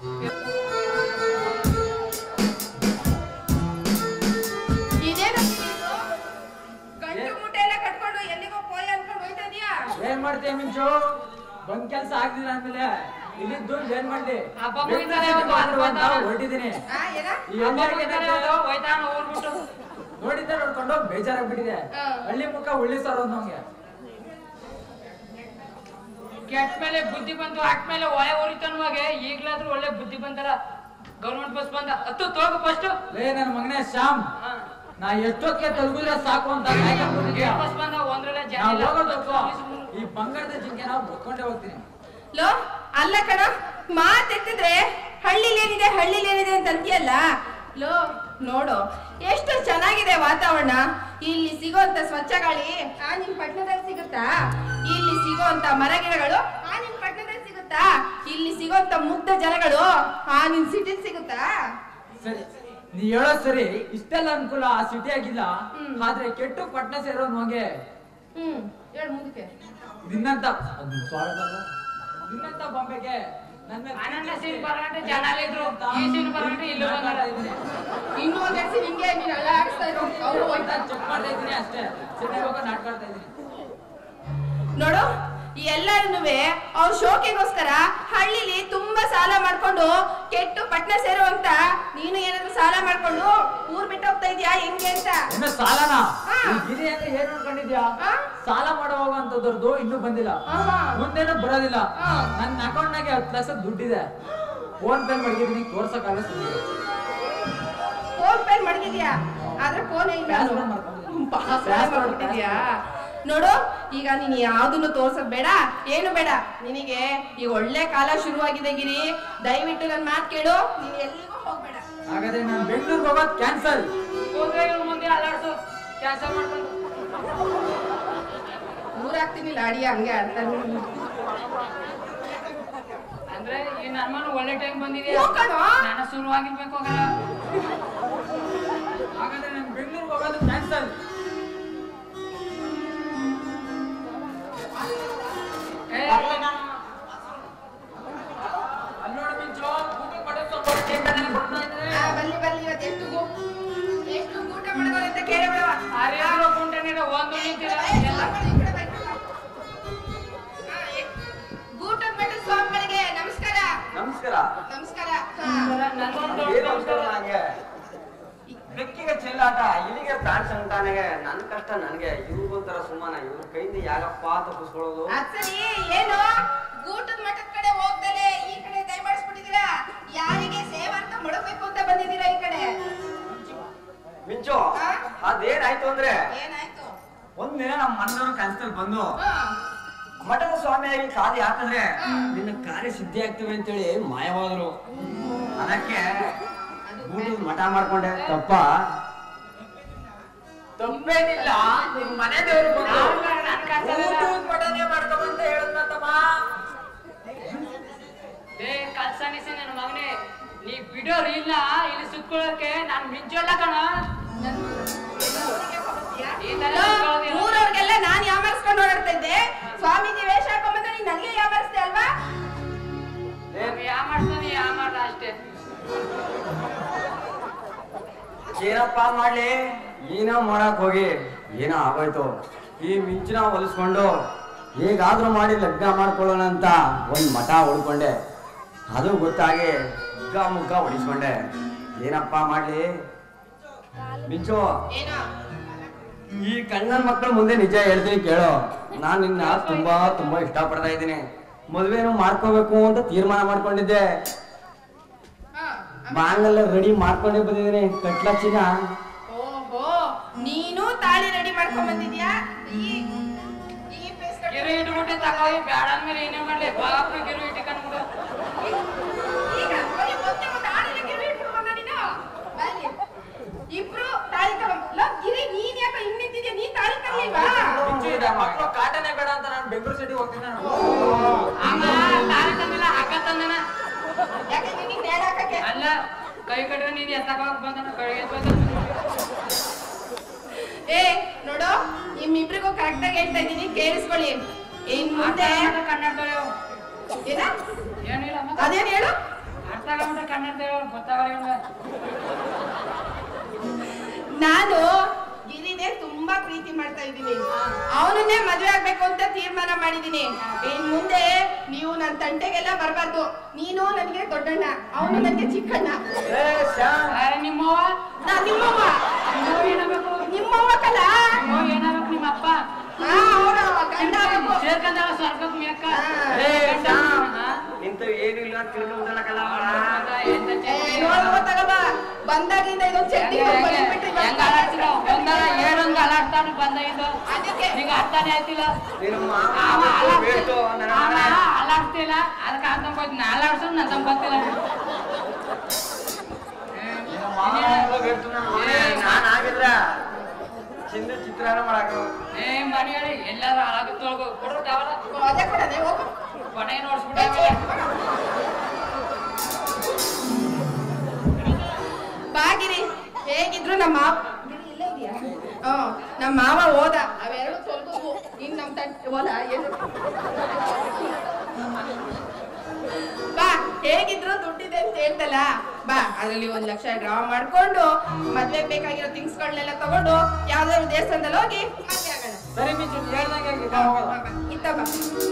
ಇದೇನು ಇದು? ಗಂಟು ಮೂಟೆ ಎಲ್ಲ ಕಟ್ಕೊಂಡು ಎಲ್ಲಿಗೋ ಪೋಯ ಅನ್ಕೊಂಡು ಹೋಯ್ತಾ ಇದೀಯಾ ಏನ್ ಮಾಡ್ತೀಯ ಮಿಂಚು ಬಂದ್ ಕೆಲ್ಸ ಆಗ್ಲಿಲ್ಲ ಅಂದ್ಮೇಲೆ ಇಲ್ಲಿದ್ದು ಏನ್ ಮಾಡ್ಲಿ ಹಬ್ಬ ಮುಗಿತಾರೆ ಇವತ್ತು, ಅದು ಅಂತ ಬಂದವ. ಹೊರಟಿದೀನಿ ಆ, ಏನ ಈ ಎಲ್ಲರಿಗೆ ಹೋಯ್ತಾನ ಊರ್ಬಿಟ್ಟು ನೋಡಿದ್ದೆ ನೋಡ್ಕೊಂಡು ಬೇಜಾರಾಗ್ಬಿಟ್ಟಿದೆ ಹಾ. ಹಳ್ಳಿ ಮುಖ ಉಳ್ಳಿ ಸರ್ ನಮ್ಗೆ ಕೆಟ್ಟ ಮೇಲೆ ಬುದ್ಧಿ ಬಂತು ಆಟ್ಮೇಲೆ ಒಳೆ ಉರಿತನ್ವಾಗೆ ಈಗ್ಲಾದ್ರೂ ಒಳ್ಳೆ ಬುದ್ಧಿ ಬಂತಲ್ಲ ಗೌರ್ಮೆಂಟ್ ಬಸ್ ಬಂದ ಹತ್ತು ತೋಗ ಫಸ್ಟ್ ಲೇ ನನ್ನ ಮಗನೇ ಶ್ಯಾಮ್ ನಾ ಎಷ್ಟೊತ್ತಿಗೆ ತಲುಪಿದ್ರೆ ಸಾಕು ಅಂತ ಕಾಯ್ಕೊಂಡ್ಬಿಟ್ಟಿದ್ಯಾ ಬಸ್ ಬಂದ ಒಂದ್ರಲ್ಲೇ ಜನ ನಾವು ಇಲ್ಲ. ಹೋಗೋದು ಈ ಬಂಗಾರದ ಜಿಂಕೆ ನಾವು ಬುಕ್ಕೊಂಡೇ ಹೋಗ್ತೀನಿ ಲೋ ಅಲ್ಲ ಕಣ ಮಾತೆತ್ತಿದ್ರೆ ಹಳ್ಳಿಲಿ ಏನಿದೆ ಹಳ್ಳಿಲಿ ಏನಿದೆ ಅಂತ ಅಂತೀಯಲ್ಲ ಲೋ ನೋಡು ಎಷ್ಟು ಚೆನ್ನಾಗಿದೆ ವಾತಾವರಣ ಇಲ್ಲಿ ಸಿಗೋಂತ ಸ್ವಚ್ಛ ಗಾಳಿ ಆ ನಿಮ್ ಪಟ್ಟಣದಲ್ಲಿ ಸಿಗುತ್ತಾ ಇಲ್ಲಿ ಸಿಗೋಂತ ಮರ ಗಿಡಗಳು ಆ ನಿಮ್ ಪಟ್ಟಣದಲ್ಲಿ ಸಿಗುತ್ತಾ ಇಲ್ಲಿ ಸಿಗೋಂತ ಮುಗ್ಧ ಜನಗಳು ಆ ನಿಮ್ ಸಿಟಿ ಸಿಗುತ್ತಾ ಸರಿ ನೀ ಹೇಳೋ ಸರಿ ಇಷ್ಟೆಲ್ಲ ಅನುಕೂಲ ಆ ಸಿಟಿ ಆಗಿಲ್ಲ ಹ್ಮ್. ಆದ್ರೆ ಕೆಟ್ಟು ಪಟ್ನ ಸೇರೋ ನಮಗೆ ಹ್ಮ್ ಹೇಳು ಮುಂದಕ್ಕೆ ನಿನ್ನಂತ ಅದ್ ಸ್ವಾಗತ ಅಲ್ಲ? ನಿನ್ನಂತ ಬಾಂಬೆಗೆ ನನ್ನ ಮೇಲೆ ಅನನ್ಯ ಸೀನ್ ಬರಗಂಟೆ ಜನ ಇದ್ರು ಈ ಸೀನ್ ಬರಗಂಟೆ ಇಲ್ಲಿ ನಾನ್ ಬಂದಾರ ಮಾಡ್ತಾ ಇದ್ದೀನಿ. ಇನ್ನೂ ಒಂದ್ ಹೆಸರು ಹಿಂಗೆ ನೀನು ಅಲ್ಲ ಆಡಿಸ್ತಾ ಇರೋ ಅವ್ರು ಹೋಯ್ತಾ ನಾನ್ ಚೆಕ್ ಮಾಡ್ತಾ ಇದ್ದೀನಿ ಅಷ್ಟೇ ಸಿಟಿ ಹೋಗೋ ನಾಟಕ ಆಡ್ತಾ ಇದ್ದೀನಿ ನೋಡು ಎಲ್ಲರೂ ಅವ್ರ ಶೋಕಿಗೋಸ್ಕರ ಹಳ್ಳಿಲಿ ತುಂಬಾ ಸಾಲ ಮಾಡ್ಕೊಂಡು ಕೆಟ್ಟು ಪಟ್ನ ಸೇರುವಂತ ನೀನು ಏನಾದ್ರು ಸಾಲ ಮಾಡ್ಕೊಂಡು ಊರ್ ಬಿಟ್ಟು ಹೋಗ್ತಾ ಇದೀಯಾ ಹೆಂಗೆ ಅಂತ ಇನ್ನು ಸಾಲನ ಹಾ. ಈ ಗಿರಿ ಅಂದ್ರೆ ಏನ್ ಅನ್ಕೊಂಡಿದ್ಯಾ ಹಾ? ಸಾಲ ಮಾಡೋ ಹೋಗುವಂತದ್ರದ್ದು ಇನ್ನೂ ಬಂದಿಲ್ಲ ಆಹಾ. ಮುಂದೇನು ಬರೋದಿಲ್ಲ ಹಾ. ನನ್ನ ಅಕೌಂಟ್ ನಾಗೆ ಹತ್ತು ಲಕ್ಷ ದುಡ್ಡಿದೆ ಫೋನ್ ಪೇ ಮಡಗಿದ್ದೀನಿ ತೋರ್ಸಕ್ಕಾಗಲ್ಲ ಸುಮ್ನಿರು. ಫೋನ್ ಪೇ ಮಡಗಿದ್ಯಾ ಆದ್ರೆ ಫೋನ್ ಇಲ್ಲ Password ಮಾಡ್ಕೊಂಡಿದ್ದೀನಿ. ಪಾಸ್ವರ್ಡ್ ಮಾಡ್ಬಿಟ್ಟಿದ್ಯಾ ನೋಡು ಈಗ ನೀನ್ ಯಾವ್ದನ್ನು ತೋರ್ಸದ್ ಬೇಡ ಏನು ಬೇಡ ನಿನಗೆ ಈಗ ಒಳ್ಳೆ ಕಾಲ ಶುರುವಾಗಿದೆ ಗಿರಿ ದಯವಿಟ್ಟು ನನ್ ಮಾತ್ ಕೇಳು ನೀನ್ ಎಲ್ಲಿಗೂ ಹೋಗ್ಬೇಡ ಹಾಗಾದ್ರೆ ನಾನು ಬೆಂಗಳೂರಿಗೆ ಹೋಗೋದು ಕ್ಯಾನ್ಸಲ್ ಹೋದ್ರೆ ಇವ್ರ ಮುಂದೆ ಅಲ್ಲಾಡ್ಸು ಕ್ಯಾನ್ಸಲ್ ಮಾಡ್ಕೊಂಡು ಊರಾಗ್ತೀನಿ ಲಾಡಿ ಹಂಗೆ ಆಡ್ತಾರೆ ಅಂದ್ರೆ ಈ ನಮ್ಮನ್ನು ಒಳ್ಳೆ ಟೈಮ್ ಬಂದಿದೆ ಹ್ಞೂ ಕಣೋ. ನಾನು ಶುರುವಾಗಿರ್ಬೇಕು ಹೋಗಲ್ಲ ಹಾಗಾದ್ರೆ ನಾನು ಬೆಂಗಳೂರಿಗೆ ಹೋಗೋದು ಕ್ಯಾನ್ಸಲ್ ಏ, ಅಲ್ಲಿ ನೋಡು ಮಿಂಚು ಊಟ ಮಾಡೋದು ಸ್ವಲ್ಪ ಟೇಬಲ್ ಬರ್ತಾ ಇದ್ದಾರೆ. ಆ, ಬರ್ಲಿ ಬರ್ಲಿ ಇವತ್ತು ಎಷ್ಟು ಗು- ಎಷ್ಟು ಊಟ ಮಾಡ್ಬೋದು ಅಂತ ಕೇಳಿ ಬಿಡವ ಆರ್ಯಾರು ಕುಂಟೆ ಒಂದು ನಿಂತಿಲ್ಲ ಎಲ್ಲ ಗೂಟದ ಮಠ ಸ್ವಾಮಿಗಳಿಗೆ ನಮಸ್ಕಾರ ನಮಸ್ಕಾರ ನಮಸ್ಕಾರ ಹಾ. ನಂದೊಂದು ಏನ್ ದೊಡ್ಡ ನಮಸ್ಕಾರ ನಮಸ್ಕಾರ. ನಂಗೆ ಬೆಕ್ಕಿಗೆ ಚೆಲ್ಲಾಟ ಇಲ್ಲಿಗೆ ಪ್ರಾಣ ಸಂತಾನೆಗೆ ನನ್ ಕಷ್ಟ ನನ್ಗೆ ಇವ್ರಿಗೊಂಥರ ಸುಮ್ಮನ ಇವ್ರ ಕೈಯಿಂದ ಯಾಗಪ್ಪ ತಪ್ಪಿಸ್ಕೊಳ್ಳೋದು ಅದ್ ಸರಿ ಏನು ಗೂಟದ ಮಠದ ಕಡೆ ಹೋಗ್ದಲೆ ಈ ಕಡೆ ದಯಮಾಡಿಸ್ಬಿಟ್ಟಿದ್ದೀರಾ ಯಾರಿಗೆ ಸೇವಾ ಅಂತ ಮಡಗ್ಬೇಕು ಅಂತ ಬಂದಿದ್ದೀರಾ ಈ ಕಡೆ ಮಿಂಚು ಹಾ? ಅದೇನಾಯ್ತು ಅಂದ್ರೆ ಏನಾಯ್ತು ಒಂದಿನ ನಮ್ಮ ಮನೆಯವರು ಕನಸಲ್ಲಿ ಬಂದು ಹಾ. ಮಠದ ಸ್ವಾಮಿಯಾಗಿ ಕಾದಿ ಹಾಕಿದ್ರೆ ನಿನ್ನ ಕಾರ್ಯ ಸಿದ್ಧಿ ಆಗ್ತವೆ ಅಂತೇಳಿ ಮಾಯವಾದ್ರು ಅದಕ್ಕೆ ಊಟದ ಮಠ ಮಾಡ್ಕೊಂಡೆ ತಪ್ಪ ತಪ್ಪೇನಿಲ್ಲ ನಿಮ್ ಮನೆ ದೇವ್ರು ಬಂದು ನಾನ್ ನಾನ್ ಕಾಸಲ್ಲ. ಊಟದ ಮಟನೆ ಮಾಡ್ಕೊಂಬಂತ ಹೇಳಿದ್ನಂತಮ್ಮ ಏ ಕಲ್ಸಣಿಸಿ ನನ್ನ ಮಗನೇ ನೀ ಬಿಡೋ ಇಲ್ಲ ಇಲ್ಲಿ ಸುತ್ಕೊಳ್ಳೋಕೆ ನಾನ್ ಮಿಂಚಲ್ಲ ಕಣ ಈ ತರ ಲೋ, ಸುತ್ಕೊಳ್ಳೋದಿಲ್ಲ. ಊರವ್ರಿಗೆಲ್ಲ ನಾನ್ ಯಾಮರ್ಸ್ಕೊಂಡು ಓಡಾಡ್ತಾ ಇದ್ದೆ ಸ್ವಾಮೀಜಿ ವೇಷ ಹಾಕೊಂಬಂದ್ರೆ ನೀನ್ ನನಗೆ ಯಾಮರ್ಸ್ದೆ ಅಲ್ವಾ ನಾವ್ ಯಾ ಮಾಡ್ತಾನೆ ಯಾ ಮಾಡ್ದ ಅಷ್ಟೇ ಏನಪ್ಪ ಮಾಡ್ಲಿ ಏನೋ ಮಾಡಕ್ ಹೋಗಿ ಏನೋ ಆಗೋಯ್ತು ಈ ಮಿಂಚಿನ ಹೊಲಿಸ್ಕೊಂಡು ಹೇಗಾದ್ರೂ ಮಾಡಿ ಲಗ್ನ ಮಾಡ್ಕೊಳ್ಳೋಣ ಅಂತ ಒಂದ್ ಮಠ ಹೊಡ್ಕೊಂಡೆ ಅದು ಗೊತ್ತಾಗಿ ಮುಗ್ಗ ಮುಗ್ಗ ಹೊಡಿಸ್ಕೊಂಡೆ ಏನಪ್ಪ ಮಾಡ್ಲಿ ಮಿಂಚು ಏನೋ ಈ ಕಣ್ಣನ್ ಮಕ್ಕಳ ಮುಂದೆ ನಿಜ ಹೇಳ್ತೀನಿ ಕೇಳೋ ನಾನ್ ನಿನ್ನ ತುಂಬಾ ತುಂಬಾ ಇಷ್ಟಪಡ್ತಾ ಇದ್ದೀನಿ ಮದ್ವೆನೂ ಮಾಡ್ಕೋಬೇಕು ಅಂತ ತೀರ್ಮಾನ ಮಾಡ್ಕೊಂಡಿದ್ದೆ ಹಾ. ಬಾಂಗಲ್ಲ ರೆಡಿ ಮಾಡ್ಕೊಂಡೇ ಬಂದಿದ್ದೀನಿ ಕಟ್ಲಚ್ಚಿನ ಓಹೋ ನೀನು ತಾಳಿ ರೆಡಿ ಮಾಡ್ಕೊಂಡ್ ಬಂದಿದ್ಯಾ ಈ ಈ face ಕಟ್- ಗಿರು ಇಟ್ಬಿಟ್ಟು ತಗೋಯಿ ಬ್ಯಾಡ ಅಂದ್ಮೇಲೆ ಏನೇ ಮಾಡ್ಲಿ ಬಾಪ್ನ ಗಿರು ಇಟ್ಕೊಂಡ್ಬಿಡು ಈಗ ಬರೀ ಮೊದ್ಲೇ ಒಂದು ಆಡಲಿಕ್ಕೆ ಗಿರಿ ಇಟ್ಕೊಂಡ್ ಬಂದ ನೀನು? ಬನ್ನಿ. ಇಬ್ರು ತಾಳಿ ತಗೊಂಡ್ ಲೋ, ಗಿರಿ ನೀನ್ ಯಾಕೆ ಹಿಂಗ್ ನಿಂತಿದ್ಯಾ ನೀನ್ ತಾಳಿ ತರ್ಲಿಲ್ವಾ ಮಿಂಚು ಇದೆ ಮಕ್ಕಳು ಕಾಟನೆ ಬೇಡ ಅಂತ ನಾನು ಬೆಂಗಳೂರು ಸಿಟಿ ಹೋಗ್ತೀನಿ ನಾನು ಆಗ ತಾಳಿ ತಂದಿಲ್ಲ ಹಗ್ಗ ತಂದನ ಯಾಕೆ ನಿನಗೆ ನೇಣ ಹಾಕಕ್ಕೆ ಅಲ್ಲ ಕೈ ಕಟ್ರೆ ನೀನ್ ಎತ್ತಕೋಕ್ ಬಂದನ ಕೈಗೆ ಬಂದ ಏ ನೋಡು ನಿಮ್ಮಿಬ್ರಿಗೂ ಕರೆಕ್ಟ್ ಆಗಿ ಹೇಳ್ತಾ ಇದ್ದೀನಿ ಕೇಳಿಸ್ಕೊಳ್ಳಿ ಇನ್ ಮುಂದೆ ಕನ್ನಡದವ್ರು ಏನ ಏನಿಲ್ಲ ಮತ್ತೆ ಅದೇನ್ ಹೇಳು ಅರ್ಥ ಕನ್ನಡ ಗೊತ್ತಾಗಲ್ಲ ನಾನು ಗಿರಿನೇ ತುಂಬಾ ಪ್ರೀತಿ ಮಾಡ್ತಾ ಇದ್ದೀನಿ ಅವನನ್ನೇ ಮದ್ವೆ ಆಗ್ಬೇಕು ಅಂತ ತೀರ್ಮಾನ ಮಾಡಿದೀನಿ ಇನ್ ಮುಂದೆ ನೀವು ನನ್ನ ತಂಟೆಗೆಲ್ಲ ಬರಬಾರ್ದು ನೀನು ನನಗೆ ದೊಡ್ಡಣ್ಣ ಅವನು ನನಗೆ ಚಿಕ್ಕಣ್ಣ ಏ ಶ್ಯಾಮ್ ನಿಮ್ಮವ್ವ ನಾ ನಿಮ್ಮವ್ವ ನಿಮ್ಮವ್ವ ಏನಾಗಬೇಕು ನಿಮ್ಮವ್ವ ಕಲ ನಿಮ್ಮವ್ವ ಏನಾಗಬೇಕು ನಿಮ್ಮ ಅಪ್ಪ ಹಾ ಅವನು ಗಂಡ ಆಗ್ಬೇಕು. ಸೇರ್ಕಂದಾಗ ಸ್ವರ್ಗಕ್ಕೆ ಮೇಕ ಏ ಶ್ಯಾಮ್ ಇಂತ ಏನು ಇಲ್ಲ ತಿಳ್ಕೊಂಡಲ್ಲ ಕಲ ಏ, ನೋಡು ಗೊತ್ತಾಗಲ್ವಾ? ಬಂದಾಗಿಂದ ಇದೊಂದು ಚಟ್ನಿ ಬಂದ್ಬಿಟ್ರಿ ಹೆಂಗ ಅಲಾಡ್ತಿಲ್ಲ ಒಂದರ ಏಳೊಂದು ಅಲಾಡ್ತಾನೆ ಬಂದಾಗಿದ್ದು ಅದಕ್ಕೆ ನಿಂಗೆ ಅರ್ಥನೇ ಆಯ್ತಿಲ್ಲ ನಿನ್ನ ಅವ ಮಾವ ಬೇಡ್ತು ನನ್ನ ಅವ ಮಗನೇ. ಅಲಾಡ್ತಿಲ್ಲ ಅದಕ್ಕೆ ಅಂತ ನಾ ಅಲಾಡ್ಸೋದು ನನ್ನ ಸಂಪತ್ತಿಲ್ಲ ನಿನ್ನ ಮಾವ ಎಲ್ಲ ಬೇಡ್ತು ನನ್ನ ಮಗನೇ. ನಾನ್ ಆಗಿದ್ರ ಚಿಂದ ಚಿತ್ರಾನ್ನ ಮಾಡಾಕ ಏ ಮನೆ ಹೇಳಿ ಎಲ್ಲಾರು ಅಲಾಗ ತೊಳ್ಕೊ ಕೊಡ್ರು ಕಾವಲ್ಲ ಅದೇ ಕೊಡನೆ ಹೋಗು ಕೊನೆ ನೋಡ್ಸ್ಬಿಟ್ಟೆ ಬಾಗಿರಿ ಹೇಗಿದ್ರು ನಮ್ಮ ಮಾವ ಗಿರಿ ಇಲ್ಲೇ ಇದೆಯಾ ಹ್ಮ್ ನಮ್ಮ ಮಾವ ಹೋದ ಅವೆರಡು ತೊಳ್ದವು ಇನ್ ನಮ್ ತಟ್ ಹೊಲ ಏನು ಬಾ ಹೇಗಿದ್ರು ದುಡ್ಡಿದೆ ಅಂತ ಹೇಳ್ತಲ್ಲ ಬಾ ಅದ್ರಲ್ಲಿ ಒಂದ್ ಲಕ್ಷ ಡ್ರಾ ಮಾಡ್ಕೊಂಡು ಮದ್ವೆ ಬೇಕಾಗಿರೋ ಥಿಂಗ್ಸ್ಗಳನ್ನೆಲ್ಲ ತಗೊಂಡು ಯಾವ್ದಾದ್ರು ದೇವಸ್ಥಾನದಲ್ಲಿ ಹೋಗಿ ಮದ್ವೆ ಆಗೋಣ ಸರಿ ಮಿಂಚು ಹೇಳ್ದಂಗೆ ಬಾ, ಬಾ, ಬಾ. ಇತ್ತ ಬಾ